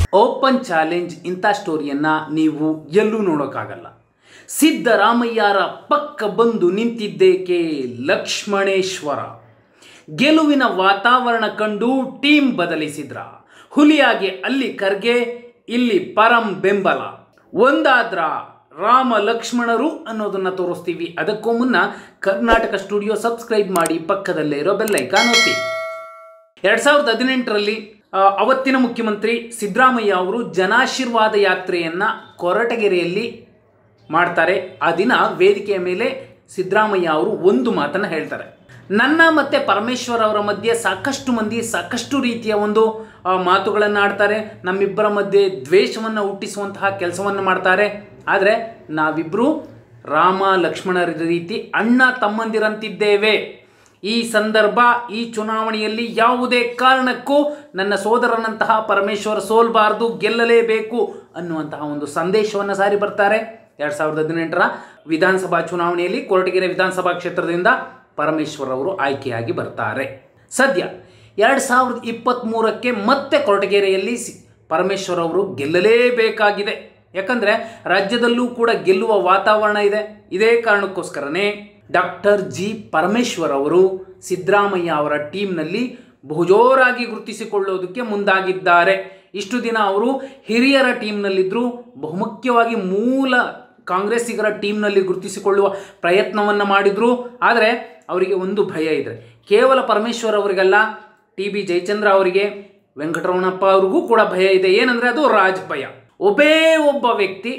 open challenge ಇಂಥ ಸ್ಟೋರಿಯನ್ನು ನೀವು ಎಲ್ಲೂ ನೋಡೋಕ್ಕಾಗಲ್ಲ ಸಿದ್ದರಾಮಯ್ಯರ ಪಕ್ಕ ಬಂದು ನಿಂತಿದ್ದೇಕೆ ಲಕ್ಷ್ಮಣೇಶ್ವರ ಗೆಲುವಿನ ವಾತಾವರಣ ಕಂಡು ಟೀಮ್ ಬದಲಿಸಿದ್ರ ಹುಲಿಯಾಗಿ ಅಲ್ಲಿ ಖರ್ಗೆ ಇಲ್ಲಿ ಪರಂ ಬೆಂಬಲ ಒಂದಾದ್ರ ರಾಮ ಲಕ್ಷ್ಮಣರು ಅನ್ನೋದನ್ನ ತೋರಿಸ್ತೀವಿ ಅದಕ್ಕೂ ಮುನ್ನ ಕರ್ನಾಟಕ ಸ್ಟುಡಿಯೋ ಸಬ್ಸ್ಕ್ರೈಬ್ ಮಾಡಿ ಪಕ್ಕದಲ್ಲೇ ಇರೋ ಬೆಲ್ಲೈಕಾನ್ ಒತ್ತಿ ಎರಡ್ ಸಾವಿರದ ಹದಿನೆಂಟರಲ್ಲಿ ಆ, ಅವತ್ತಿನ ಮುಖ್ಯಮಂತ್ರಿ ಸಿದ್ದರಾಮಯ್ಯ ಅವರು ಜನಾಶೀರ್ವಾದ ಯಾತ್ರೆಯನ್ನ ಕೊರಟಗೆರೆಯಲ್ಲಿ ಮಾಡ್ತಾರೆ ಆ ದಿನ ವೇದಿಕೆಯ ಮೇಲೆ ಸಿದ್ದರಾಮಯ್ಯ ಅವರು ಒಂದು ಮಾತನ್ನ ಹೇಳ್ತಾರೆ ನನ್ನ ಮತ್ತೆ ಪರಮೇಶ್ವರ್ ಅವರ ಮಧ್ಯೆ ಸಾಕಷ್ಟು ಮಂದಿ ಸಾಕಷ್ಟು ರೀತಿಯ ಒಂದು ಆ, ಮಾತುಗಳನ್ನು ಆಡ್ತಾರೆ ನಮ್ಮಿಬ್ಬರ ಮಧ್ಯೆ ದ್ವೇಷವನ್ನು ಹುಟ್ಟಿಸುವಂತಹ ಕೆಲಸವನ್ನು ಮಾಡ್ತಾರೆ ಆದರೆ ನಾವಿಬ್ಬರು ರಾಮ ಲಕ್ಷ್ಮಣರ ರೀತಿ ಅಣ್ಣ ತಮ್ಮಂದಿರಂತಿದ್ದೇವೆ ಈ ಸಂದರ್ಭ ಈ ಚುನಾವಣೆಯಲ್ಲಿ ಯಾವುದೇ ಕಾರಣಕ್ಕೂ ನನ್ನ ಸೋದರನಂತಹ ಪರಮೇಶ್ವರ ಸೋಲ್ಬಾರ್ದು ಗೆಲ್ಲಲೇಬೇಕು ಅನ್ನುವಂತಹ ಒಂದು ಸಂದೇಶವನ್ನು ಸಾರಿ ಬರ್ತಾರೆ ಎರಡು ಸಾವಿರದ ಹದಿನೆಂಟರ ವಿಧಾನಸಭಾ ಚುನಾವಣೆಯಲ್ಲಿ ಕೊರಟಗೆರೆ ವಿಧಾನಸಭಾ ಕ್ಷೇತ್ರದಿಂದ ಪರಮೇಶ್ವರ್ ಅವರು ಆಯ್ಕೆಯಾಗಿ ಬರ್ತಾರೆ ಸದ್ಯ ಎರಡು ಸಾವಿರದ ಇಪ್ಪತ್ತ್ಮೂರಕ್ಕೆ ಮತ್ತೆ ಕೊರಟಗೆರೆಯಲ್ಲಿ ಸಿ ಪರಮೇಶ್ವರ್ ಅವರು ಗೆಲ್ಲಲೇಬೇಕಾಗಿದೆ ಯಾಕಂದರೆ ರಾಜ್ಯದಲ್ಲೂ ಕೂಡ ಗೆಲ್ಲುವ ವಾತಾವರಣ ಇದೆ ಇದೇ ಕಾರಣಕ್ಕೋಸ್ಕರನೇ ಡಾಕ್ಟರ್ ಜಿ ಪರಮೇಶ್ವರ್ ಅವರು ಸಿದ್ದರಾಮಯ್ಯ ಅವರ ಟೀಮ್ನಲ್ಲಿ ಬಹುಜೋರಾಗಿ ಗುರುತಿಸಿಕೊಳ್ಳೋದಕ್ಕೆ ಮುಂದಾಗಿದ್ದಾರೆ ಇಷ್ಟು ದಿನ ಅವರು ಹಿರಿಯರ ಟೀಮ್ನಲ್ಲಿದ್ದರು ಬಹುಮುಖ್ಯವಾಗಿ ಮೂಲ ಕಾಂಗ್ರೆಸ್ಸಿಗರ ಟೀಮ್ನಲ್ಲಿ ಗುರುತಿಸಿಕೊಳ್ಳುವ ಪ್ರಯತ್ನವನ್ನು ಮಾಡಿದರು ಆದರೆ ಅವರಿಗೆ ಒಂದು ಭಯ ಇದೆ ಕೇವಲ ಪರಮೇಶ್ವರ್ ಅವರಿಗೆಲ್ಲ ಟಿ ಬಿ ಜಯಚಂದ್ರ ಅವರಿಗೆ ವೆಂಕಟರಮಣಪ್ಪ ಅವ್ರಿಗೂ ಕೂಡ ಭಯ ಇದೆ ಏನಂದರೆ ಅದು ರಾಜ್ ಭಯ ಒಬ್ಬೇ ಒಬ್ಬ ವ್ಯಕ್ತಿ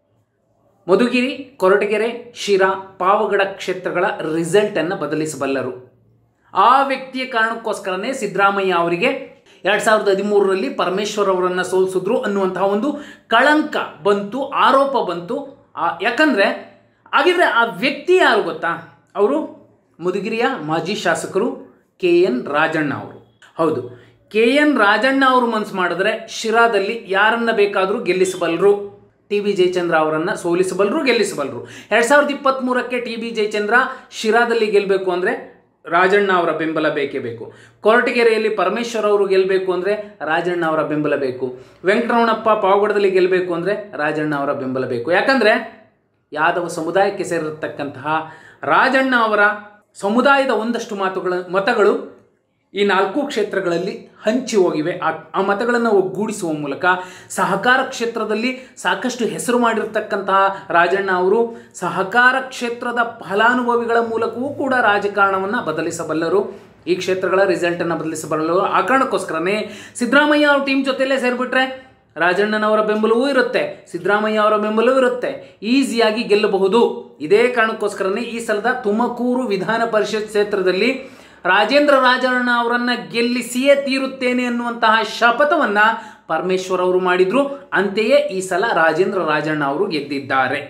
ಮಧುಗಿರಿ ಕೊರಟಗೆರೆ ಶಿರಾ ಪಾವಗಡ ಕ್ಷೇತ್ರಗಳ ರಿಸಲ್ಟನ್ನು ಬದಲಿಸಬಲ್ಲರು ಆ ವ್ಯಕ್ತಿಯ ಕಾರಣಕ್ಕೋಸ್ಕರನೇ ಸಿದ್ದರಾಮಯ್ಯ ಅವರಿಗೆ ಎರಡು ಸಾವಿರದ ಹದಿಮೂರರಲ್ಲಿ ಪರಮೇಶ್ವರ್ ಅವರನ್ನು ಸೋಲಿಸಿದ್ರು ಅನ್ನುವಂತಹ ಒಂದು ಕಳಂಕ ಬಂತು ಆರೋಪ ಬಂತು ಆ- ಯಾಕಂದ್ರೆ ಹಾಗಿದ್ರೆ ಆ ವ್ಯಕ್ತಿ ಯಾರು ಗೊತ್ತಾ ಅವರು ಮಧುಗಿರಿಯ ಮಾಜಿ ಶಾಸಕರು ಕೆ ಎನ್ ರಾಜಣ್ಣ ಅವರು ಹೌದು ಕೆ ಎನ್ ರಾಜಣ್ಣ ಅವರು ಮನಸ್ಸು ಮಾಡಿದ್ರೆ ಶಿರಾದಲ್ಲಿ ಯಾರನ್ನ ಬೇಕಾದರೂ ಗೆಲ್ಲಿಸಬಲ್ಲರು ಟಿ ಬಿ ಜಯಚಂದ್ರ ಅವರನ್ನು ಸೋಲಿಸಬಲ್ಲರು ಗೆಲ್ಲಿಸಬಲ್ಲರು ಎರಡು ಸಾವಿರದ ಇಪ್ಪತ್ತ್ಮೂರಕ್ಕೆ ಟಿ ಬಿ ಜಯಚಂದ್ರ ಶಿರಾದಲ್ಲಿ ಗೆಲ್ಲಬೇಕು ಅಂದರೆ ರಾಜಣ್ಣ ಅವರ ಬೆಂಬಲ ಬೇಕೇ ಬೇಕು ಕೊರಟಗೆರೆಯಲ್ಲಿ ಪರಮೇಶ್ವರ್ ಅವರು ಗೆಲ್ಲಬೇಕು ಅಂದರೆ ರಾಜಣ್ಣ ಅವರ ಬೆಂಬಲ ಬೇಕು ವೆಂಕಟರಮಣಪ್ಪ ಪಾವಗಡದಲ್ಲಿ ಗೆಲ್ಲಬೇಕು ಅಂದರೆ ರಾಜಣ್ಣ ಅವರ ಬೆಂಬಲ ಬೇಕು ಯಾಕಂದರೆ ಯಾದವ ಸಮುದಾಯಕ್ಕೆ ಸೇರಿರತಕ್ಕಂತಹ ರಾಜಣ್ಣ ಅವರ ಸಮುದಾಯದ ಒಂದಷ್ಟು ಮಾತುಗಳ ಮತಗಳು ಈ ನಾಲ್ಕು ಕ್ಷೇತ್ರಗಳಲ್ಲಿ ಹಂಚಿ ಹೋಗಿವೆ ಆ ಆ ಮತಗಳನ್ನು ಒಗ್ಗೂಡಿಸುವ ಮೂಲಕ ಸಹಕಾರ ಕ್ಷೇತ್ರದಲ್ಲಿ ಸಾಕಷ್ಟು ಹೆಸರು ಮಾಡಿರ್ತಕ್ಕಂತಹ ರಾಜಣ್ಣ ಅವರು ಸಹಕಾರ ಕ್ಷೇತ್ರದ ಫಲಾನುಭವಿಗಳ ಮೂಲಕವೂ ಕೂಡ ರಾಜಕಾರಣವನ್ನು ಬದಲಿಸಬಲ್ಲರು ಈ ಕ್ಷೇತ್ರಗಳ ರಿಸಲ್ಟನ್ನು ಬದಲಿಸಬಲ್ಲರು ಆ ಕಾರಣಕ್ಕೋಸ್ಕರನೇ ಸಿದ್ದರಾಮಯ್ಯ ಅವ್ರ ಟೀಮ್ ಜೊತೆಲೇ ಸೇರಿಬಿಟ್ರೆ ರಾಜಣ್ಣನವರ ಬೆಂಬಲವೂ ಇರುತ್ತೆ ಸಿದ್ದರಾಮಯ್ಯ ಅವರ ಬೆಂಬಲವೂ ಇರುತ್ತೆ ಈಸಿಯಾಗಿ ಗೆಲ್ಲಬಹುದು ಇದೇ ಕಾರಣಕ್ಕೋಸ್ಕರನೇ ಈ ಸಲದ ತುಮಕೂರು ವಿಧಾನ ಪರಿಷತ್ ಕ್ಷೇತ್ರದಲ್ಲಿ ರಾಜೇಂದ್ರ ರಾಜಣ್ಣ ಅವರನ್ನ ಗೆಲ್ಲಿಸಿಯೇ ತೀರುತ್ತೇನೆ ಅನ್ನುವಂತಹ ಶಪಥವನ್ನ ಪರಮೇಶ್ವರ್ ಅವರು ಮಾಡಿದ್ರು ಅಂತೆಯೇ ಈ ಸಲ ರಾಜೇಂದ್ರ ರಾಜಣ್ಣ ಅವರು ಗೆದ್ದಿದ್ದಾರೆ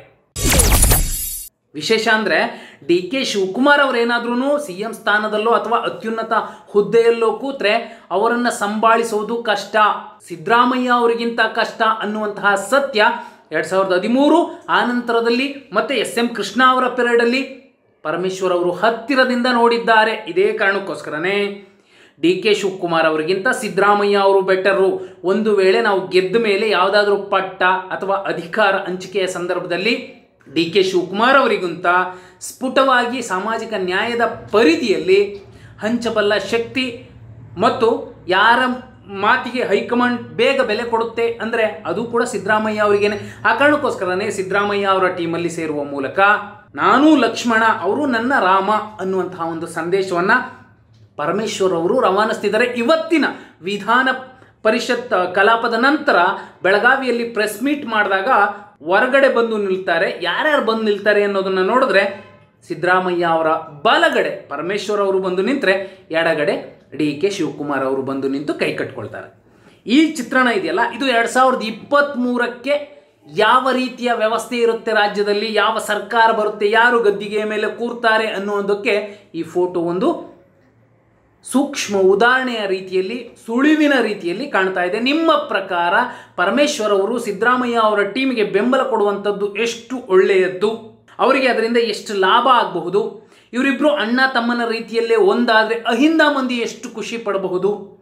ವಿಶೇಷ ಅಂದರೆ ಡಿ ಕೆ ಶಿವಕುಮಾರ್ ಅವರೇನಾದ್ರೂ ಸಿ ಎಂ ಸ್ಥಾನದಲ್ಲೋ ಅಥವಾ ಅತ್ಯುನ್ನತ ಹುದ್ದೆಯಲ್ಲೋ ಕೂತ್ರೆ ಅವರನ್ನು ಸಂಭಾಳಿಸುವುದು ಕಷ್ಟ ಸಿದ್ದರಾಮಯ್ಯ ಅವರಿಗಿಂತ ಕಷ್ಟ ಅನ್ನುವಂತಹ ಸತ್ಯ ಎರಡು ಸಾವಿರದ ಹದಿಮೂರು ಆ ನಂತರದಲ್ಲಿ ಮತ್ತೆ ಎಸ್ ಎಂ ಕೃಷ್ಣ ಅವರ ಪೀರಿಯಡಲ್ಲಿ ಪರಮೇಶ್ವರ್ ಅವರು ಹತ್ತಿರದಿಂದ ನೋಡಿದ್ದಾರೆ ಇದೇ ಕಾರಣಕ್ಕೋಸ್ಕರನೇ ಡಿ ಕೆ ಶಿವಕುಮಾರ್ ಅವರಿಗಿಂತ ಸಿದ್ದರಾಮಯ್ಯ ಅವರು ಬೆಟರು ಒಂದು ವೇಳೆ ನಾವು ಗೆದ್ದ ಮೇಲೆ ಯಾವುದಾದ್ರೂ ಪಟ್ಟ ಅಥವಾ ಅಧಿಕಾರ ಹಂಚಿಕೆಯ ಸಂದರ್ಭದಲ್ಲಿ ಡಿ ಕೆ ಶಿವಕುಮಾರ್ ಅವರಿಗಿಂತ ಸ್ಫುಟವಾಗಿ ಸಾಮಾಜಿಕ ನ್ಯಾಯದ ಪರಿಧಿಯಲ್ಲಿ ಹಂಚಬಲ್ಲ ಶಕ್ತಿ ಮತ್ತು ಯಾರ ಮಾತಿಗೆ ಹೈಕಮಾಂಡ್ ಬೇಗ ಬೆಲೆ ಕೊಡುತ್ತೆ ಅಂದರೆ ಅದು ಕೂಡ ಸಿದ್ದರಾಮಯ್ಯ ಅವರಿಗೇನೆ ಆ ಕಾರಣಕ್ಕೋಸ್ಕರನೇ ಸಿದ್ದರಾಮಯ್ಯ ಅವರ ಟೀಮಲ್ಲಿ ಸೇರುವ ಮೂಲಕ ನಾನು ಲಕ್ಷ್ಮಣ ಅವರು ನನ್ನ ರಾಮ ಅನ್ನುವಂತಹ ಒಂದು ಸಂದೇಶವನ್ನು ಪರಮೇಶ್ವರ್ ಅವರು ರವಾನಿಸ್ತಿದ್ದಾರೆ ಇವತ್ತಿನ ವಿಧಾನ ಪರಿಷತ್ ಕಲಾಪದ ನಂತರ ಬೆಳಗಾವಿಯಲ್ಲಿ ಪ್ರೆಸ್ ಮೀಟ್ ಮಾಡಿದಾಗ ಹೊರಗಡೆ ಬಂದು ನಿಲ್ತಾರೆ ಯಾರ್ಯಾರು ಬಂದು ನಿಲ್ತಾರೆ ಅನ್ನೋದನ್ನ ನೋಡಿದ್ರೆ ಸಿದ್ದರಾಮಯ್ಯ ಅವರ ಬಲಗಡೆ ಪರಮೇಶ್ವರ್ ಅವರು ಬಂದು ನಿಂತರೆ ಎಡಗಡೆ ಡಿ ಕೆ ಶಿವಕುಮಾರ್ ಅವರು ಬಂದು ನಿಂತು ಕೈ ಕಟ್ಕೊಳ್ತಾರೆ ಈ ಚಿತ್ರಣ ಇದೆಯಲ್ಲ ಇದು ಎರಡು ಸಾವಿರದ ಇಪ್ಪತ್ತ್ಮೂರಕ್ಕೆ ಯಾವ ರೀತಿಯ ವ್ಯವಸ್ಥೆ ಇರುತ್ತೆ ರಾಜ್ಯದಲ್ಲಿ ಯಾವ ಸರ್ಕಾರ ಬರುತ್ತೆ ಯಾರು ಗದ್ದಿಗೆಯ ಮೇಲೆ ಕೂರ್ತಾರೆ ಅನ್ನುವುದಕ್ಕೆ ಈ ಫೋಟೋ ಒಂದು ಸೂಕ್ಷ್ಮ ಉದಾಹರಣೆಯ ರೀತಿಯಲ್ಲಿ ಸುಳಿವಿನ ರೀತಿಯಲ್ಲಿ ಕಾಣ್ತಾ ಇದೆ ನಿಮ್ಮ ಪ್ರಕಾರ ಪರಮೇಶ್ವರ್ ಅವರು ಸಿದ್ದರಾಮಯ್ಯ ಅವರ ಟೀಮಿಗೆ ಬೆಂಬಲ ಕೊಡುವಂಥದ್ದು ಎಷ್ಟು ಒಳ್ಳೆಯದ್ದು ಅವರಿಗೆ ಅದರಿಂದ ಎಷ್ಟು ಲಾಭ ಆಗಬಹುದು ಇವರಿಬ್ಬರು ಅಣ್ಣ ತಮ್ಮನ ರೀತಿಯಲ್ಲೇ ಒಂದಾದರೆ ಅಹಿಂದ ಮಂದಿ ಎಷ್ಟು ಖುಷಿ ಪಡಬಹುದು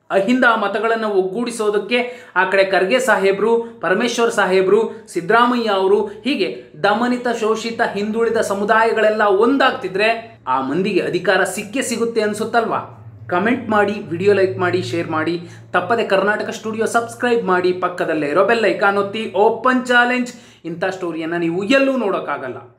ಅಹಿಂದ ಮತಗಳನ್ನು ಒಗ್ಗೂಡಿಸೋದಕ್ಕೆ ಆ ಕಡೆ ಖರ್ಗೆ ಸಾಹೇಬರು ಪರಮೇಶ್ವರ್ ಸಾಹೇಬರು ಸಿದ್ದರಾಮಯ್ಯ ಅವರು ಹೀಗೆ ದಮನಿತ ಶೋಷಿತ ಹಿಂದುಳಿದ ಸಮುದಾಯಗಳೆಲ್ಲ ಒಂದಾಗ್ತಿದ್ರೆ ಆ ಮಂದಿಗೆ ಅಧಿಕಾರ ಸಿಕ್ಕೇ ಸಿಗುತ್ತೆ ಅನ್ಸುತ್ತಲ್ವಾ ಕಮೆಂಟ್ ಮಾಡಿ ವಿಡಿಯೋ ಲೈಕ್ ಮಾಡಿ ಶೇರ್ ಮಾಡಿ ತಪ್ಪದೆ ಕರ್ನಾಟಕ ಸ್ಟುಡಿಯೋ ಸಬ್ಸ್ಕ್ರೈಬ್ ಮಾಡಿ ಪಕ್ಕದಲ್ಲೇ ಇರೋ ಬೆಲ್ ಐಕಾನ್ ಒತ್ತಿ ಓಪನ್ ಚಾಲೆಂಜ್ ಇಂಥ ಸ್ಟೋರಿಯನ್ನು ನೀವು ಎಲ್ಲೂ ನೋಡೋಕ್ಕಾಗಲ್ಲ